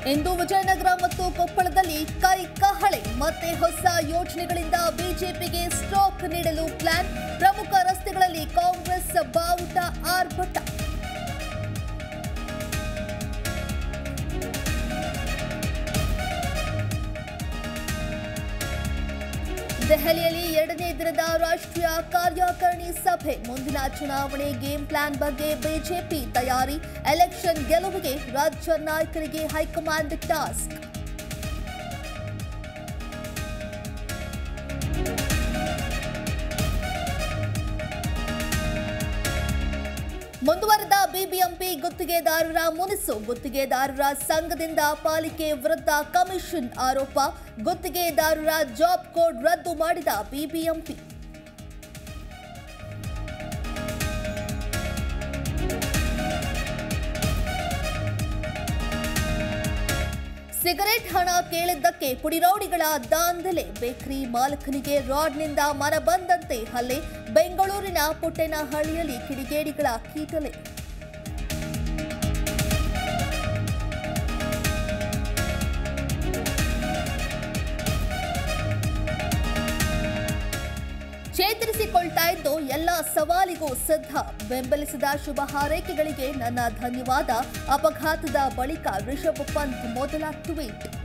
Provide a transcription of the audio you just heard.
ಇಂದು ವಿಜಯನಗರ ಮತ್ತು ಕೊಪ್ಪಳದಲ್ಲಿ ಕೈ ಕಹಳೆ ಮತ್ತೆ ಹೊಸ ಯೋಜನೆಗಳಿಂದ ಬಿಜೆಪಿಗೆ ಸ್ಟಾಕ್ ನೀಡಲು ಪ್ಲಾನ್ ಪ್ರಮುಖ ರಸ್ತೆಗಳಲ್ಲಿ ಕಾಂಗ್ರೆಸ್ ಬಾವುಟ ಆರ್ಭಟ ದೆಹಲಿಯಲ್ಲಿ ಎರಡನೇ ದಿನದ ರಾಷ್ಟ್ರೀಯ ಕಾರ್ಯಕಾರಿಣಿ ಸಭೆ ಮುಂದಿನ ಚುನಾವಣೆ ಗೇಮ್ ಪ್ಲಾನ್ ಬಗ್ಗೆ ಬಿಜೆಪಿ ತಯಾರಿ ಎಲೆಕ್ಷನ್ ಗೆಲುವಿಗೆ ರಾಜ್ಯ ನಾಯಕರಿಗೆ ಹೈಕಮಾಂಡ್ ಟಾಸ್ಕ್ ಮುಂದುವರೆದ ಬಿಬಿಎಂಪಿ ಗುತ್ತಿಗೆದಾರರ ಮುನಿಸು ಗುತ್ತಿಗೆದಾರರ ಸಂಘದಿಂದ ಪಾಲಿಕೆ ವಿರುದ್ಧ ಕಮಿಷನ್ ಆರೋಪ ಗುತ್ತಿಗೆದಾರರ ಜಾಬ್ ಕೋಡ್ ರದ್ದು ಮಾಡಿದ ಬಿಬಿಎಂಪಿ ಸಿಗರೆಟ್ ಹಣ ಕೇಳಿದ್ದಕ್ಕೆ ಪುಡಿರೌಡಿಗಳ ದಾಂಧಲೆ ಬೇಕರಿ ಮಾಲಕನಿಗೆ ರಾಡ್ನಿಂದ ಮನ ಬಂದಂತೆ ಹಲ್ಲೆ ಬೆಂಗಳೂರಿನ ಪುಟ್ಟೆನಹಳ್ಳಿಯಲ್ಲಿ ಕಿಡಿಗೇಡಿಗಳ ಕೀಟಲೆ ಚೇತರಿಸಿಕೊಳ್ತಾ ಇದ್ದು ಎಲ್ಲ ಸವಾಲಿಗೂ ಸಿದ್ಧ ಬೆಂಬಲಿಸಿದ ಶುಭ ಹಾರೈಕೆಗಳಿಗೆ ನನ್ನ ಧನ್ಯವಾದ ಅಪಘಾತದ ಬಳಿಕ ರಿಷಬ್ ಪಂತ್ ಮೊದಲ ಟ್ವೀಟ್